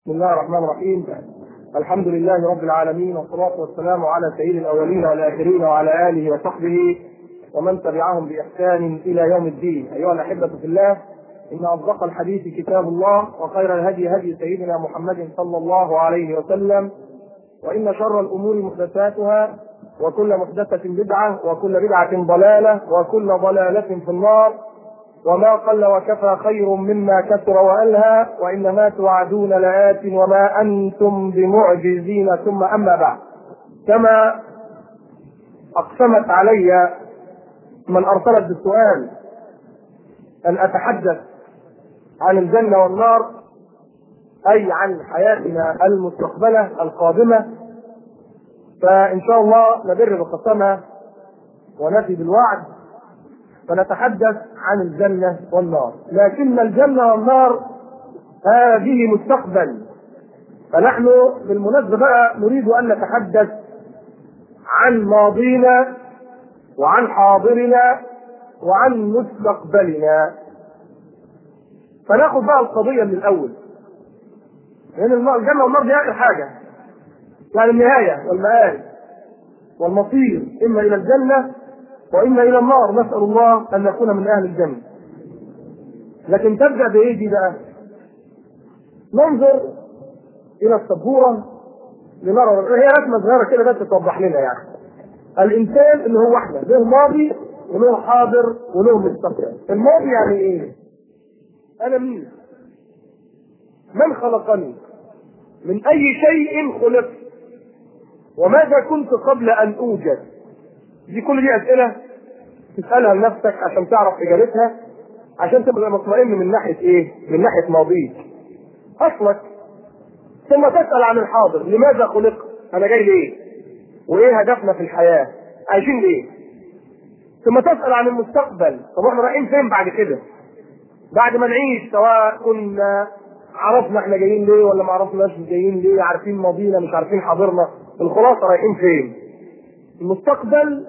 بسم الله الرحمن الرحيم الحمد لله رب العالمين والصلاة والسلام على سيد الأولين والآخرين وعلى آله وصحبه ومن تبعهم بإحسان إلى يوم الدين أيها الأحبة في الله إن أصدق الحديث كتاب الله وخير الهدي هدي سيدنا محمد صلى الله عليه وسلم وإن شر الأمور محدثاتها وكل محدثة بدعة وكل بدعة ضلالة وكل ضلالة في النار وما قل وكفى خير مما كثر وألهى وإنما توعدون لآت وما أنتم بمعجزين ثم أما بعد كما أقسمت علي من أرسلت بالسؤال أن أتحدث عن الجنة والنار أي عن حياتنا المستقبلة القادمة فإن شاء الله نبر بالقسمة ونفي بالوعد فنتحدث عن الجنة والنار لكن الجنة والنار هذه مستقبل فنحن بالمناسبة بقى نريد أن نتحدث عن ماضينا وعن حاضرنا وعن مستقبلنا فناخذ بقى القضية من الأول لأن الجنة والنار دي آخر حاجة يعني النهاية والمآل والمصير إما إلى الجنة وإما إلى النار نسأل الله أن نكون من أهل الجنة لكن تبدأ بإيه دي بقى؟ ننظر إلى السبورة لنرى هي رسمة صغيرة كده بس توضح لنا يعني الإنسان اللي هو واحدة له ماضي وله حاضر وله مستقبل الماضي يعني إيه؟ أنا مين؟ من خلقني؟ من أي شيء خلقت؟ وماذا كنت قبل أن أوجد؟ دي كل دي اسئله تسالها لنفسك عشان تعرف اجابتها عشان تبقى مطمئن من ناحيه ايه؟ من ناحيه ماضيك. اصلك ثم تسال عن الحاضر، لماذا خلقت؟ انا جاي ليه؟ وايه هدفنا في الحياه؟ عايشين ليه؟ ثم تسال عن المستقبل، طب احنا رايحين فين بعد كده؟ بعد ما نعيش سواء كنا عرفنا احنا جايين ليه ولا ما عرفناش جايين ليه، عارفين ماضينا مش عارفين حاضرنا، الخلاصه رايحين فين؟ المستقبل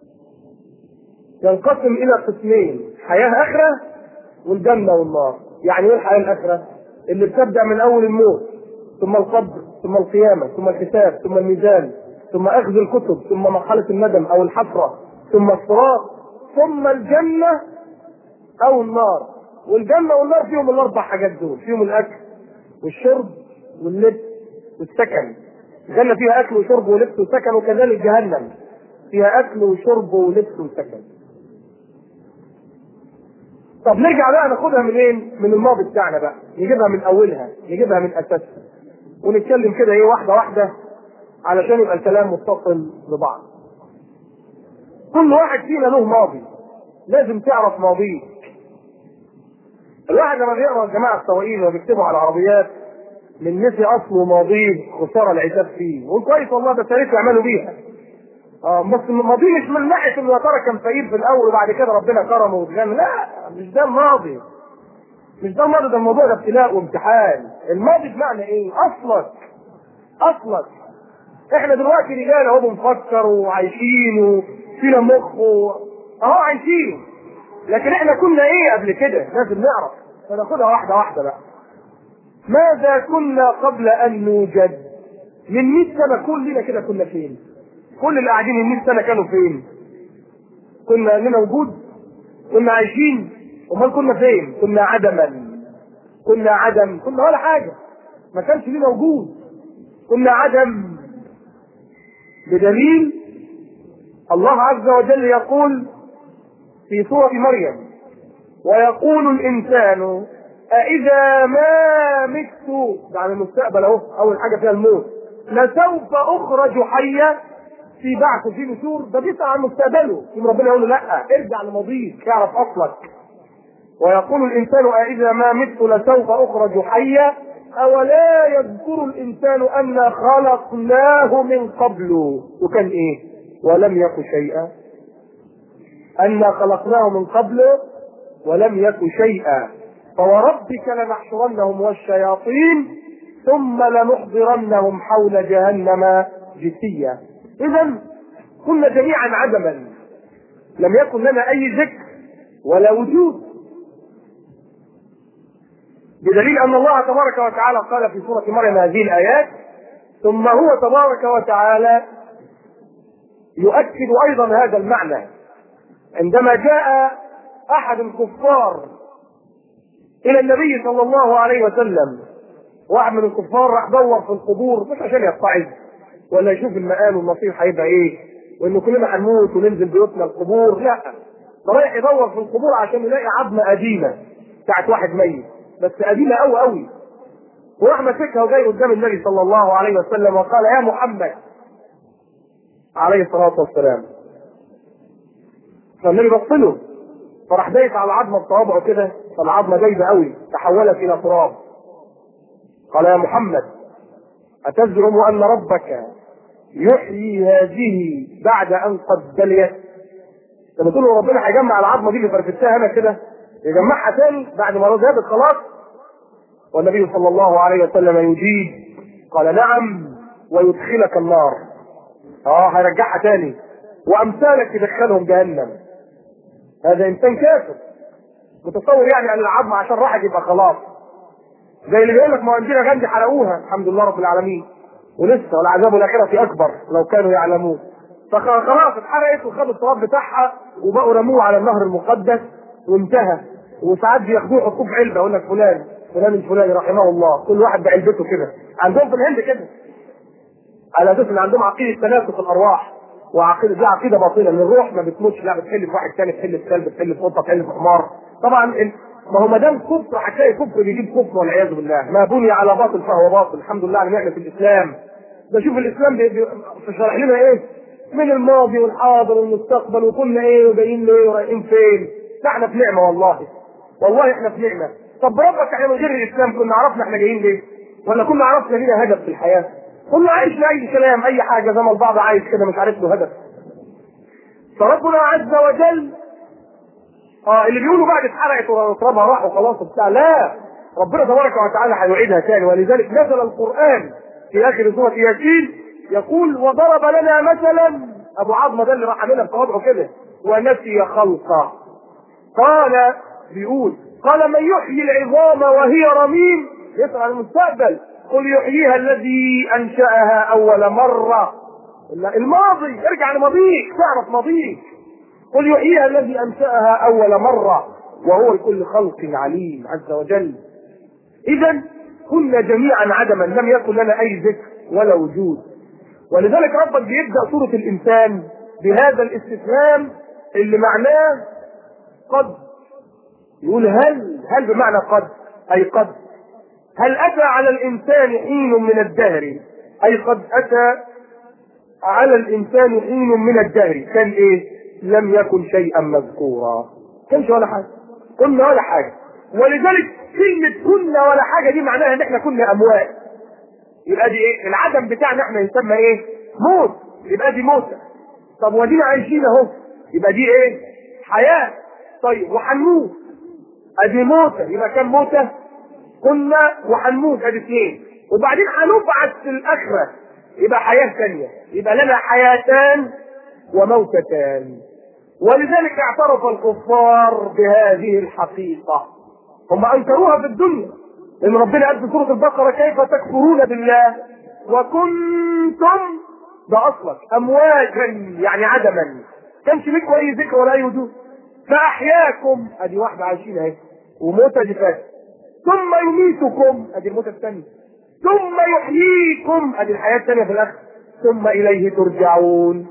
ينقسم الى قسمين حياه اخره والجنه والنار يعني ايه الحياه الاخره اللي بتبدا من اول الموت ثم القبر ثم القيامه ثم الحساب ثم الميزان ثم اخذ الكتب ثم مرحله الندم او الحسره ثم الصراط ثم الجنه او النار والجنه والنار فيهم الاربع حاجات دول فيهم الاكل والشرب واللبس والسكن الجنه فيها اكل وشرب ولبس وسكن وكذلك جهنم فيها اكل وشرب ولبس وسكن طب نرجع بقى ناخدها منين؟ من الماضي بتاعنا بقى، نجيبها من اولها، نجيبها من اساسها. ونتكلم كده ايه واحده واحده علشان يبقى الكلام متصل ببعض. كل واحد فينا له ماضي، لازم تعرف ماضيك. الواحد لما بيقرا الجماعه السواقين وبيكتبوا على العربيات من نسي اصله ماضيه خساره العتاب فيه، يقول كويس والله بس يا ريت يعملوا بيها. اه بس الماضي مش من ناحيه انه يا ترى كان فقير في الاول وبعد كده ربنا كرمه واتغنى لا مش ده الماضي مش ده الماضي ده الموضوع ده ابتلاء وامتحان الماضي بمعنى ايه اصلك اصلك احنا دلوقتي رجال اهو بنفكر وعايشين وفينا مخ و... اهو عايشين لكن احنا كنا ايه قبل كده لازم نعرف فناخدها واحده واحده بقى ماذا كنا قبل ان نوجد من 100 سنه كلنا كده كنا فين كل اللي قاعدين من 100 سنه كانوا فين؟ كنا لنا وجود؟ كنا عايشين؟ امال كنا فين؟ كنا عدما كنا عدم كنا ولا حاجه ما كانش لنا وجود كنا عدم بدليل الله عز وجل يقول في سورة مريم ويقول الإنسان أإذا ما مت يعني المستقبل أهو أول حاجة فيها الموت لسوف أخرج حيا في بعث وفي نشور ده بيسأل عن مستقبله ثم ربنا يقول له لا ارجع لماضيك اعرف اصلك ويقول الانسان أإذا ما مت لسوف اخرج حيا اولا يذكر الانسان انا خلقناه من قبل وكان ايه ولم يك شيئا انا خلقناه من قبل ولم يك شيئا فوربك لنحشرنهم والشياطين ثم لنحضرنهم حول جهنم جثيا اذا كنا جميعا عدما لم يكن لنا اي ذكر ولا وجود بدليل ان الله تبارك وتعالى قال في سوره مريم هذه الايات ثم هو تبارك وتعالى يؤكد ايضا هذا المعنى عندما جاء احد الكفار الى النبي صلى الله عليه وسلم واحد من الكفار راح دور في القبور مش عشان يتعظ ولا يشوف المآل والمصير هيبقى ايه وان كلنا هنموت وننزل بيوتنا القبور لا ده رايح يدور في القبور عشان يلاقي عظمه قديمه بتاعت واحد ميت بس قديمه قوي قوي وراح ماسكها وجاي قدام النبي صلى الله عليه وسلم وقال يا محمد عليه الصلاه والسلام فالنبي بص له فراح دايس على العظمه بصوابعه كده فالعظمه جايبه قوي تحولت الى تراب قال يا محمد أتزعم أن ربك يحيي هذه بعد أن قد بليت لما تقول له ربنا هيجمع العظمة دي اللي فرفتها أنا كده يجمعها تاني بعد ما ذهبت خلاص والنبي صلى الله عليه وسلم يجيب قال نعم ويدخلك النار اه هيرجعها تاني وامثالك يدخلهم جهنم هذا انسان كافر متصور يعني ان العظمه عشان راحت يبقى خلاص زي اللي بيقول لك ما عندنا غندي حرقوها الحمد لله رب العالمين ولسه والعذاب الاخره اكبر لو كانوا يعلمون فخلاص اتحرقت وخدوا التراب بتاعها وبقوا رموه على النهر المقدس وانتهى وساعات بياخدوه يحطوه في علبه يقول لك فلان فلان الفلاني رحمه الله كل واحد بعلبته كده عندهم في الهند كده على اساس ان عندهم عقيده تناسخ الارواح وعقيده دي عقيده باطله ان الروح ما بتموتش لا بتحل في واحد ثاني تحل في كلب تحل في قطه تحل في حمار طبعا ما هو ما دام كفر هتلاقي كفر بيجيب كفر والعياذ بالله ما بني على باطل فهو باطل الحمد لله على نعمه الاسلام ده شوف الاسلام بي بي شرح لنا ايه من الماضي والحاضر والمستقبل وكنا ايه وجايين ليه ورايحين فين لا احنا في نعمه والله والله احنا في نعمه طب ربك احنا من غير الاسلام كنا عرفنا احنا جايين ليه ولا كنا عرفنا لينا هدف في الحياه كنا عايش لاي كلام اي حاجه زي ما البعض عايش كده مش عارف له هدف فربنا عز وجل اه اللي بيقولوا بعد اتحرقت وترابها راح وخلاص وبتاع لا ربنا تبارك وتعالى هيعيدها تاني ولذلك نزل القران في اخر سوره ياسين يقول وضرب لنا مثلا ابو عظمه ده اللي راح عاملها بصوابعه كده ونسي خلقه قال بيقول قال من يحيي العظام وهي رميم يسأل عن المستقبل قل يحييها الذي انشاها اول مره الماضي ارجع لماضيك تعرف ماضيك قل يحييها الذي انشاها اول مره وهو بكل خلق عليم عز وجل اذا كنا جميعا عدما لم يكن لنا اي ذكر ولا وجود ولذلك ربك بيبدا سوره الانسان بهذا الاستفهام اللي معناه قد يقول هل هل بمعنى قد اي قد هل اتى على الانسان حين من الدهر اي قد اتى على الانسان حين من الدهر كان ايه لم يكن شيئا مذكورا كانش ولا حاجه كنا ولا حاجه ولذلك كلمة كنا ولا حاجة دي معناها ان احنا كنا اموات يبقى دي ايه العدم بتاعنا احنا يسمى ايه موت يبقى دي موتة طب ودينا عايشين اهو يبقى دي ايه حياة طيب وهنموت ادي موتة يبقى كم موتة كنا وهنموت ادي اثنين وبعدين هنبعث في الاخرة يبقى حياة ثانية يبقى لنا حياتان وموتتان ولذلك اعترف الكفار بهذه الحقيقة هم انكروها في الدنيا لان ربنا قال في سورة البقرة كيف تكفرون بالله وكنتم ده اصلك امواتا يعني عدما كانش لكم اي ذكر ولا اي وجود فاحياكم ادي واحدة عايشين اهي وموتة دي فاتت ثم يميتكم ادي الموتة الثانية ثم يحييكم ادي الحياة الثانية في الاخر ثم اليه ترجعون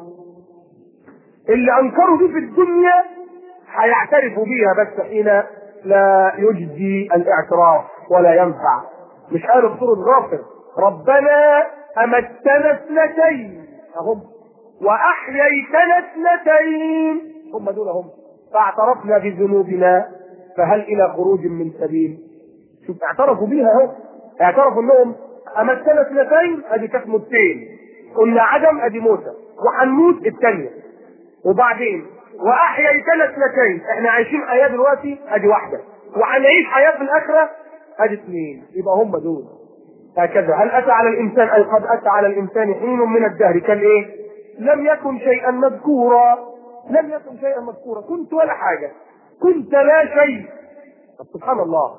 اللي انكروا دي في الدنيا هيعترفوا بيها بس حين لا يجدي الاعتراف ولا ينفع مش قالوا في سوره غافر ربنا امتنا اثنتين اهم واحييتنا اثنتين هم دول هم فاعترفنا بذنوبنا فهل الى خروج من سبيل شوف اعترفوا بيها اهو اعترفوا انهم امتنا اثنتين ادي كانت موتين قلنا عدم ادي موتة وهنموت الثانيه وبعدين واحييتنا اثنتين احنا عايشين حياه دلوقتي ادي واحده وهنعيش حياه في الاخره ادي اثنين يبقى هم دول هكذا هل اتى على الانسان اي قد اتى على الانسان حين من الدهر كان ايه لم يكن شيئا مذكورا لم يكن شيئا مذكورا كنت ولا حاجه كنت لا شيء سبحان الله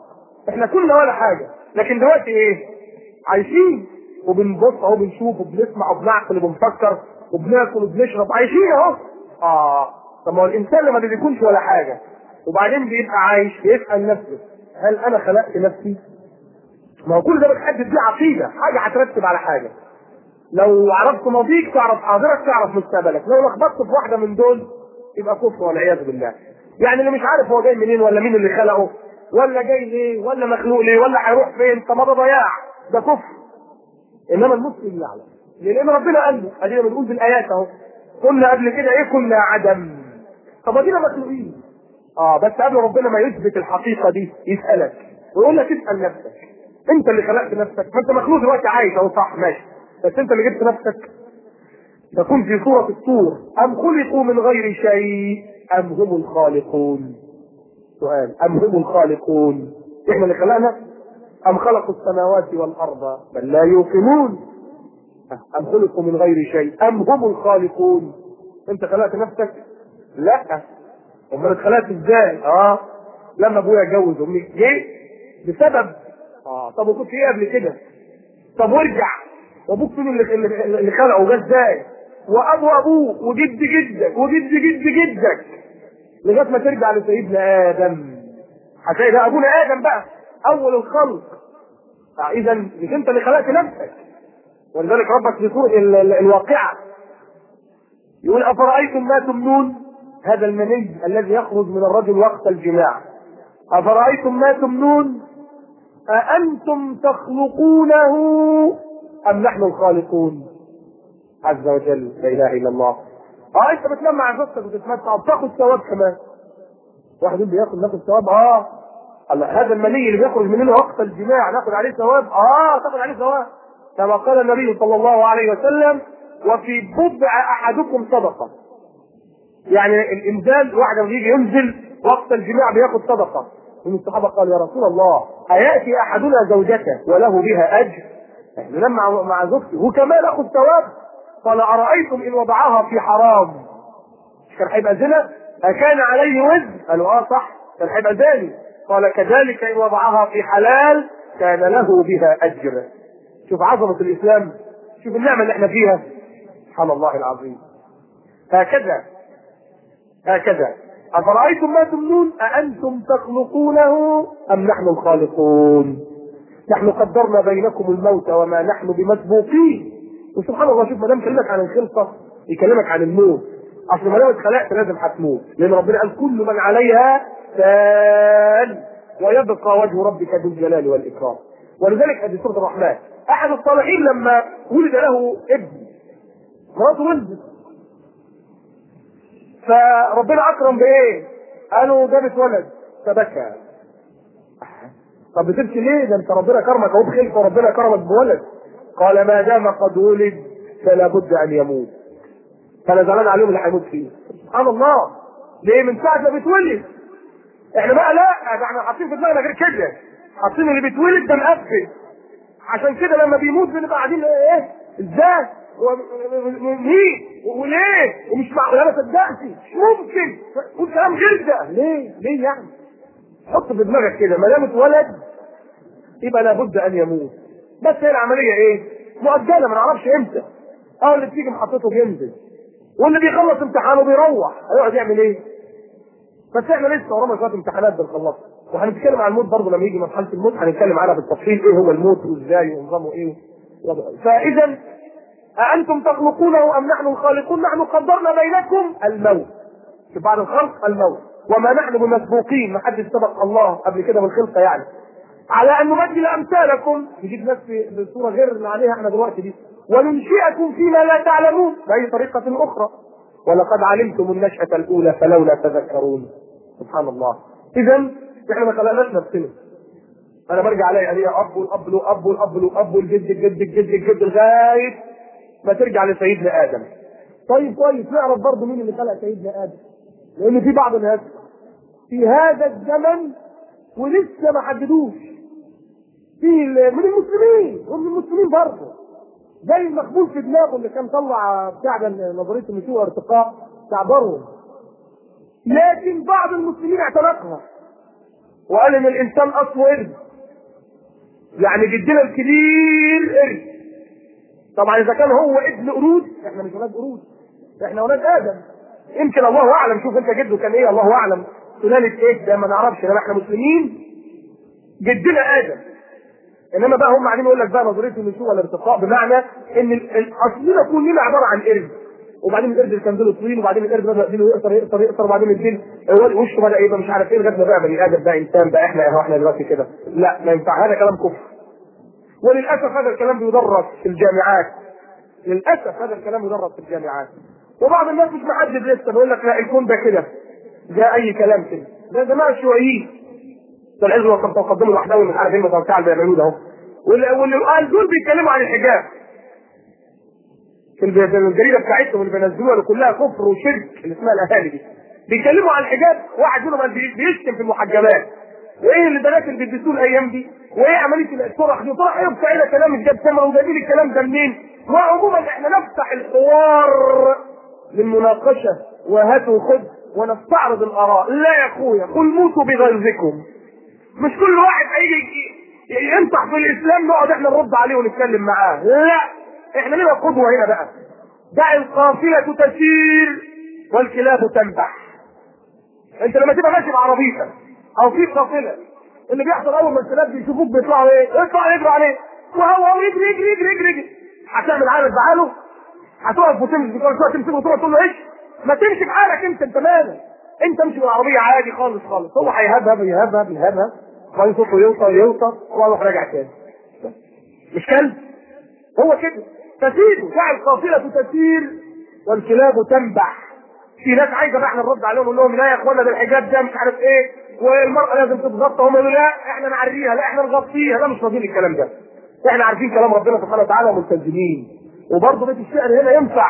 احنا كنا ولا حاجه لكن دلوقتي ايه عايشين وبنبص اهو بنشوف وبنسمع وبنعقل وبنفكر وبناكل وبنشرب عايشين اهو اه طب ما هو الانسان لما بيكونش ولا حاجه وبعدين بيبقى عايش بيسال نفسه هل انا خلقت نفسي؟ ما هو كل ده بتحدد بيه عقيده حاجه هترتب على حاجه لو عرفت ماضيك تعرف حاضرك تعرف مستقبلك لو لخبطت في واحده من دول يبقى كفر والعياذ بالله يعني اللي مش عارف هو جاي منين ولا مين اللي خلقه ولا جاي ليه ولا مخلوق ليه ولا هيروح فين طب ما ده ضياع ده كفر انما المسلم يعلم لان ربنا قال له ادينا بنقول بالايات اهو كنا قبل كده ايه كنا عدم طب ادينا مخلوقين اه بس قبل ربنا ما يثبت الحقيقه دي يسالك ويقول لك اسال نفسك انت اللي خلقت نفسك ما انت مخلوق دلوقتي عايش اهو صح ماشي بس انت اللي جبت نفسك تكون في صورة الطور أم خلقوا من غير شيء أم هم الخالقون سؤال أم هم الخالقون إحنا اللي خلقنا أم خلقوا السماوات والأرض بل لا يوقنون أم خلقوا من غير شيء أم هم الخالقون أنت خلقت نفسك لا أمال اتخلقت إزاي اه لما أبويا اتجوز أمي جه بسبب اه طب وكنت إيه قبل كده طب وارجع وابوك فين اللي اللي اللي خلقه ده ازاي؟ وابو ابوك وجد جدك وجد جد جدك لغايه ما ترجع لسيدنا ادم هتلاقي ده ابونا ادم بقى اول الخلق اذا مش انت اللي خلقت نفسك ولذلك ربك في سوره ال- ال- الواقعه يقول افرايتم ما تمنون هذا المني الذي يخرج من الرجل وقت الجماع افرايتم ما تمنون أأنتم تخلقونه أم نحن الخالقون عز وجل لا إله إلا الله اه انت بتنام مع زوجتك وتتمتع وبتاخد ثواب كمان واحد يقول بياخد ناخد ثواب اه الله هذا المني اللي بيخرج منه وقت الجماع ناخد عليه ثواب اه تاخد عليه ثواب كما قال النبي صلى الله عليه وسلم وفي بضع احدكم صدقه يعني الانزال واحد لما يجي ينزل وقت الجماع بياخد صدقه من الصحابه قال يا رسول الله اياتي احدنا زوجته وله بها اجر احنا ننام مع مع زوجتي وكمان اخذ ثواب قال ارايتم ان وضعها في حرام مش كان هيبقى زنا اكان عليه وزن قالوا اه صح كان هيبقى زاني قال كذلك ان وضعها في حلال كان له بها اجر شوف عظمه الاسلام شوف النعمه اللي احنا فيها سبحان الله العظيم هكذا هكذا أفرأيتم ما تمنون أأنتم تخلقونه أم نحن الخالقون نحن قدرنا بينكم الموت وما نحن بمسبوقين وسبحان الله شوف ما دام كلمك عن الخلقة يكلمك عن الموت أصل ما دام اتخلقت لازم هتموت لأن ربنا قال كل من عليها فان ويبقى وجه ربك ذو الجلال والإكرام ولذلك هذه سورة الرحمن أحد الصالحين لما ولد له ابن مراته ولدت فربنا اكرم بايه؟ قالوا جابت ولد فبكى طب بتبكي ليه؟ ده انت ربنا كرمك اهو بخلق وربنا كرمك بولد قال ما دام قد ولد فلا بد ان يموت فانا زعلان عليهم اللي هيموت فيه سبحان الله ليه من ساعه ما بيتولد احنا بقى لا ده احنا حاطين في دماغنا غير كده حاطين اللي بيتولد ده مقفل عشان كده لما بيموت بنبقى قاعدين ايه ازاي مين وليه ومش معقول انا صدقتي مش ممكن والكلام غير ده ليه ليه يعني حط في دماغك كده ما دام اتولد يبقى لابد ان يموت بس هي العمليه ايه مؤجله ما نعرفش امتى اه اللي بتيجي محطته بينزل واللي بيخلص امتحانه بيروح هيقعد يعمل ايه بس احنا لسه ورانا شويه امتحانات بنخلصها وهنتكلم عن الموت برضه لما يجي مرحله الموت هنتكلم عنها بالتفصيل ايه هو الموت وازاي ونظامه ايه فاذا أأنتم تخلقونه أم نحن الخالقون نحن قدرنا بينكم الموت في بعد الخلق الموت وما نحن بمسبوقين ما حدش سبق الله قبل كده بالخلقة يعني على أن نبدل أمثالكم يجيب ناس في بصورة غير اللي عليها احنا دلوقتي دي وننشئكم فيما لا تعلمون بأي طريقة أخرى ولقد علمتم النشأة الأولى فلولا تذكرون سبحان الله إذا احنا ما خلقناش نفسنا انا برجع الاقي عليها اب والاب له اب والاب له اب والجد الجد الجد الجد لغايه ما ترجع لسيدنا ادم طيب كويس نعرف برضه مين اللي خلق سيدنا ادم لان في بعض الناس في هذا الزمن ولسه ما حددوش في ال- من المسلمين ومن المسلمين برضه زي المقبول في دماغه اللي كان طلع بتاع ده نظريه النشوء والارتقاء بتاع بارون لكن بعض المسلمين اعتنقها وقال ان الانسان اصله ابن يعني جدنا الكبير قرد طبعا اذا كان هو ابن قرود احنا مش ولاد قرود احنا ولاد ادم يمكن الله اعلم شوف انت جده كان ايه الله اعلم سلاله ايه ده ما نعرفش انما احنا مسلمين جدنا ادم انما بقى هم قاعدين يقول لك بقى نظريه النشوء والارتقاء بمعنى ان ال- ال- اصلنا كلنا عباره عن قرد وبعدين القرد اللي كان ديله طويل وبعدين القرد بدا ديله يقصر يقصر يقصر وبعدين الدين هو وشه بدا يبقى مش عارف ايه لغايه ما بقى بني ادم بقى انسان بقى احنا اهو احنا دلوقتي كده لا ما ينفع هذا كلام كفر وللاسف هذا الكلام بيدرس في الجامعات للاسف هذا الكلام يدرس في الجامعات وبعض الناس مش محدد لسه بيقول لك لا الكون ده كده ده اي كلام كده ده جماعه الشيوعيين ده العز وقد تقدموا الوحدوي مش عارف ايه المتوقع اللي بيعملوه ده اهو واللي واللي قال دول بيتكلموا عن الحجاب في الب- في الجريده بتاعتهم اللي بينزلوها اللي كلها كفر وشرك اللي اسمها الاهالي دي بيتكلموا عن الحجاب واحد منهم قال بي- بيشتم في المحجبات وايه اللي البنات اللي بيلبسوه الايام دي وايه عمليه الطرح دي طرح ايه بتاع ده كلام مش جاب ثمره وجايبين الكلام ده منين وعموما احنا نفتح الحوار للمناقشه وهات وخذ ونستعرض الاراء لا يا اخويا قل موتوا بغيظكم مش كل واحد هيجي ي- ينصح في الاسلام نقعد احنا نرد عليه ونتكلم معاه لا احنا لنا قدوه هنا بقى دع القافله تسير والكلاب تنبح انت لما تبقى ماشي بعربيتك او في قافله اللي بيحصل اول ما الكلاب بيشوفوك بيطلعوا ايه؟ اطلع يجروا عليه وهو هو يجري يجري يجري يجري يجري هتعمل عامل بعاله هتقف وتمشي كل شويه تمسكه وتقعد تقول له ايش؟ ما تمشي بحالك انت انت مالك؟ انت امشي بالعربيه عادي خالص خالص هو هيهبهب يهبهب يهبهب وبعدين صوته يوطى يوطى ويروح راجع تاني مش كلب هو كده تسير دع القافله تسير والكلاب تنبح في ناس عايزه بقى احنا نرد عليهم نقول لهم لا يا اخوانا ده الحجاب ده مش عارف ايه والمراه لازم تتغطى هم يقولوا لا احنا نعريها لا احنا نغطيها لا مش راضيين الكلام ده احنا عارفين كلام ربنا سبحانه وتعالى وملتزمين وبرضه بيت الشعر هنا ينفع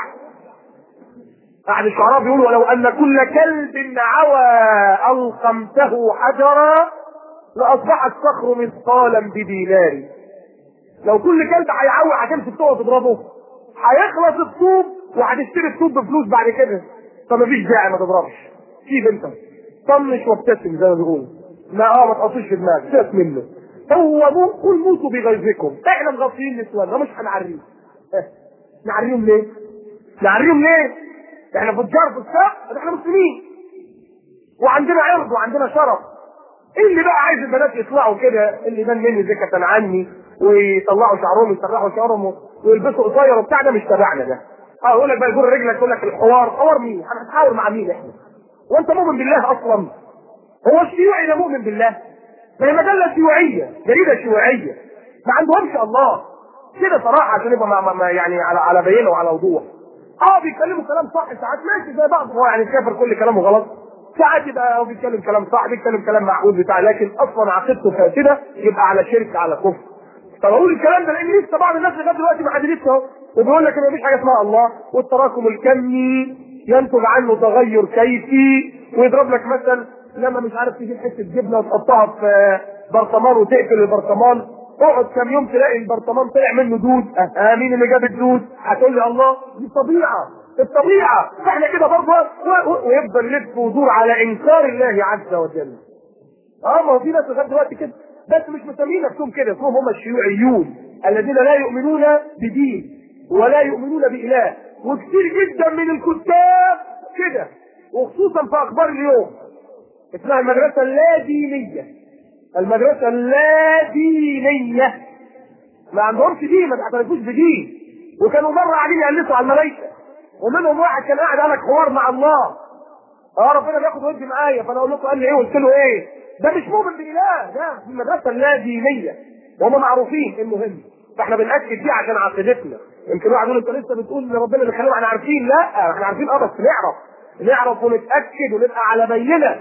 أحد الشعراء بيقول ولو أن كل كلب عوى ألقمته حجرا لأصبح الصخر مثقالا بدينار لو كل كلب هيعوى هتمسك تقعد تضربه هيخلص الطوب وهتشتري الطوب بفلوس بعد كده فمفيش داعي ما تضربش سيب انت طنش وابتسم زي ما بيقولوا ما اه ما تقصيش في دماغك سيبك منه هو مو قل موتوا بغيظكم احنا مغطيين نسواننا مش هنعريه اه. نعريهم ليه؟ نعريهم ليه؟ احنا فجار في الساق احنا مسلمين وعندنا عرض وعندنا شرف ايه اللي بقى عايز البنات يطلعوا كده اللي يبان مني زكاة عني ويطلعوا شعرهم يسرحوا شعرهم ويلبسوا قصير وبتاع ده مش تبعنا ده اه يقول لك بقى يجر رجلك يقول لك الحوار حوار مين؟ هنتحاور مع مين احنا؟ وانت مؤمن بالله اصلا؟ هو الشيوعي ده مؤمن بالله؟ ما هي مجله شيوعيه جريده شيوعيه ما عندهمش الله كده صراحه عشان يبقى ما ما ما يعني على على بينه وعلى وضوح اه بيتكلموا كلام صح ساعات ماشي زي بعض هو يعني كافر كل كلامه غلط ساعات يبقى هو بيتكلم كلام صح بيتكلم كلام معقول بتاع لكن اصلا عقيدته فاسده يبقى على شرك على كفر طب اقول الكلام ده لان لسه بعض الناس لغايه دلوقتي ما حددتش اهو وبيقول لك ان مفيش حاجه اسمها الله والتراكم الكمي ينتج عنه تغير كيفي ويضرب لك مثل لما مش عارف تجيب حته جبنه وتحطها في برطمان وتقفل البرطمان اقعد كام يوم تلاقي البرطمان طلع منه دود اه مين اللي جاب الدود؟ هتقول لي الله دي طبيعه الطبيعه فاحنا كده برضه و- و- ويفضل يلف ويدور على انكار الله عز وجل اه ما هو في ناس لغايه دلوقتي كده بس مش مسمين نفسهم كده اسمهم هم الشيوعيون الذين لا يؤمنون بدين ولا يؤمنون بإله وكثير جدا من الكتاب كده وخصوصا في اخبار اليوم اسمها المدرسه اللادينيه المدرسه اللادينيه ما عندهمش دين ما بيعترفوش بدين وكانوا مره قاعدين يقلسوا على الملائكه ومنهم واحد كان قاعد قال لك حوار مع الله اه ربنا بياخد ودي معايا فانا اقول لكم قال لي ايه قلت له ايه ده مش مؤمن باله ده في المدرسه اللادينيه وهم معروفين المهم فاحنا بنأكد دي عشان عقيدتنا يمكن واحد يقول انت لسه بتقول ان ربنا اللي خلينا احنا عارفين لا احنا عارفين اه بس نعرف نعرف ونتاكد ونبقى على بينه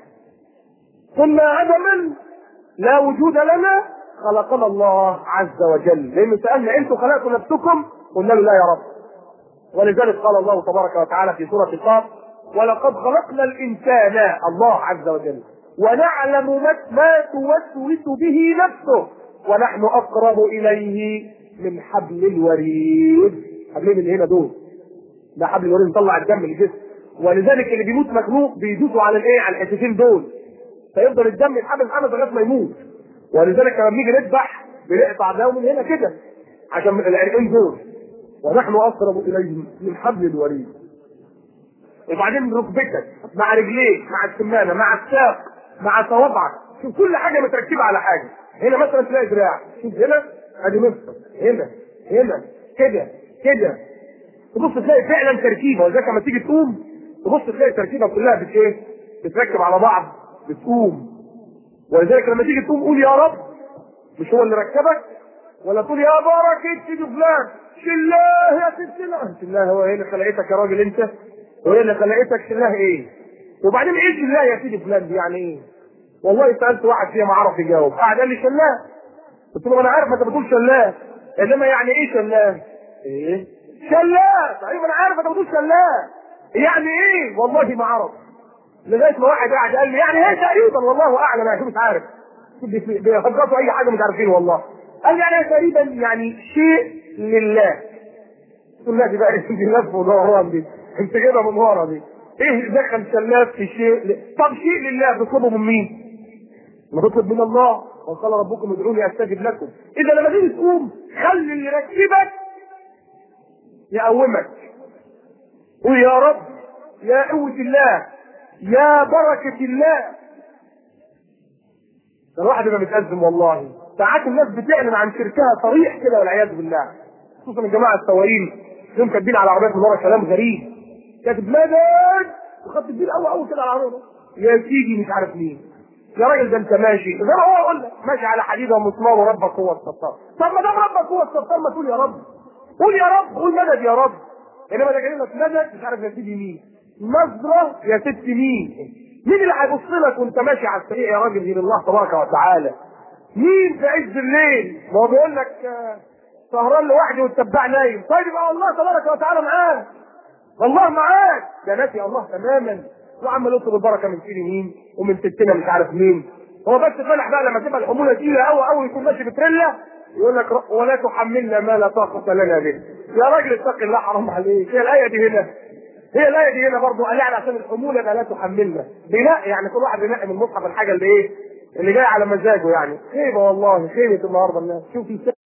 كنا عدما لا وجود لنا خلقنا الله عز وجل لان سالنا انتم خلقتوا نفسكم قلنا له لا يا رب ولذلك قال الله تبارك وتعالى في سوره القاف ولقد خلقنا الانسان الله عز وجل ونعلم ما ما توسوس به نفسه ونحن اقرب اليه من حبل الوريد حبلين اللي هنا دول ده حبل الوريد مطلع الدم من الجسم ولذلك اللي بيموت مخلوق بيدوسوا على الايه على الحتتين دول فيفضل الدم يتحبس حبس لغايه ما يموت ولذلك لما بنيجي نذبح بنقطع ده ومن هنا كده عشان العرقين دول ونحن اقرب اليه من حبل الوريد وبعدين ركبتك مع رجليك مع السمانه مع الساق مع صوابعك شوف كل حاجه متركبه على حاجه هنا مثلا تلاقي دراع شوف هنا ادي مفصل هنا هنا كده كده تبص تلاقي فعلا تركيبه ولذلك لما تيجي تقوم تبص تلاقي التركيبه كلها بت ايه؟ بتركب على بعض بتقوم ولذلك لما تيجي تقوم قول يا رب مش هو اللي ركبك ولا تقول يا بركة سيدي فلان شلاه يا ست الله شلاه هو ايه اللي خلقتك يا راجل انت هو ايه اللي خلقتك شلاه ايه وبعدين ايه شلاه يا سيدي فلان دي يعني ايه والله سالت واحد فيها ما عرف يجاوب قاعد قال لي شلاه قلت له انا عارف ما انت بتقول شلاه انما يعني ايه شلاه ايه شلاه ايوه انا عارف انت بتقول شلاه يعني ايه والله ما عرف لغايه ما واحد قاعد قال لي يعني ايه تقريبا والله اعلم انا مش عارف بيفكروا اي حاجه مش عارفين والله قال يعني تقريبا يعني شيء لله قلت له دي بقى دي لف ودوران دي انت جايبها من ورا دي ايه دخل شلاف في شيء ل... طب شيء لله تطلبه من مين؟ ما تطلب من الله وقال ربكم ادعوني استجب لكم اذا لما تيجي تقوم خلي اللي يركبك يقومك قول يا رب يا قوة الله يا بركة الله ده الواحد يبقى متأزم والله ساعات الناس بتعلن عن شركها صريح كده والعياذ بالله خصوصا الجماعه السواقين يوم كاتبين على العربيات من ورا كلام غريب كاتب مدد وخط كبير قوي قوي كده على العربيه يا سيدي مش عارف مين يا راجل ده انت ماشي زي ما هو يقول لك ماشي على حديده ومسمار وربك هو الستار طب ما دام ربك هو الستار ما تقول يا رب قول يا رب قول مدد يا رب انما ده جاي لك مدد مش عارف يا سيدي مين نظره يا ست مين مين اللي هيبص لك وانت ماشي على الطريق يا راجل غير الله تبارك وتعالى مين في عز الليل ما هو بيقول لك سهران لوحدي والتباع نايم طيب يبقى الله تبارك وتعالى معاك والله معاك ده ناسي الله تماما وعمال يطلب البركه من سيدي مين ومن ستنا مش عارف مين هو بس طلع بقى لما تبقى الحموله تقيله قوي قوي يكون ماشي بتريلا يقول لك ولا تحملنا ما لا طاقه لنا به يا راجل اتق الله حرام عليك هي الايه دي هنا هي الايه دي هنا برضه قال يعني عشان الحموله لا تحملنا بناء يعني كل واحد بينقي من المصحف الحاجه اللي ايه اللي جاي على مزاجه يعني خيبه والله خيبه النهارده الناس شوف